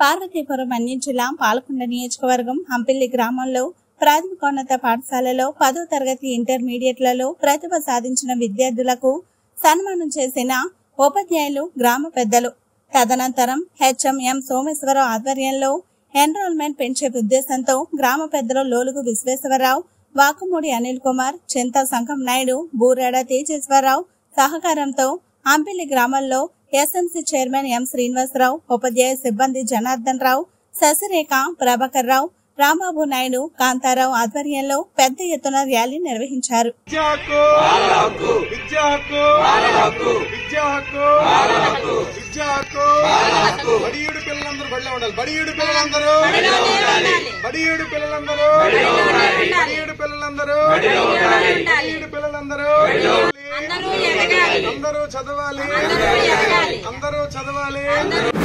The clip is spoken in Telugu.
పార్వతీపురం అన్యం జిల్లా పాలకొండ నియోజకవర్గం హంపిల్లి గ్రామంలో ప్రాథమికోన్నత పాఠశాలలో పదో తరగతి ఇంటర్మీడియట్లలో ప్రతిభ సాధించిన విద్యార్థులకు సన్మానం చేసిన ఉపాధ్యాయులు గ్రామ పెద్దలు తదనంతరం హెచ్ఎంఎం సోమేశ్వరరావు ఆధ్వర్యంలో ఎన్రోల్మెంట్ పెంచే ఉద్దేశంతో గ్రామ పెద్దలు లోలుగు విశ్వేశ్వరరావు వాకుమూడి అనిల్ కుమార్ చింత సంఘం నాయుడు బూరాడ తేజేశ్వరరావు సహకారంతో అంపిల్లి గ్రామంలో ఎస్ఎంసీ చైర్మన్ ఎం శ్రీనివాసరావు ఉపాధ్యాయ సిబ్బంది జనార్దన్ రావు శశిరేఖ ప్రభాకర్ రావు రాంబాబు నాయుడు కాంతారావు ఆధ్వర్యంలో పెద్ద ఎత్తున ర్యాలీ నిర్వహించారు విద్యా హక్కు విద్యా హక్కు విద్యా హక్కు విద్యా హక్కు బడియుడు పిల్లలందరూ బడిలో ఉండాలి బడియుడు పిల్లలందరూ బడియుడు పిల్లలందరూ బడియుడు పిల్లలందరూ బడియుడు పిల్లలందరూ అందరూ చదవాలి అందరూ చదవాలి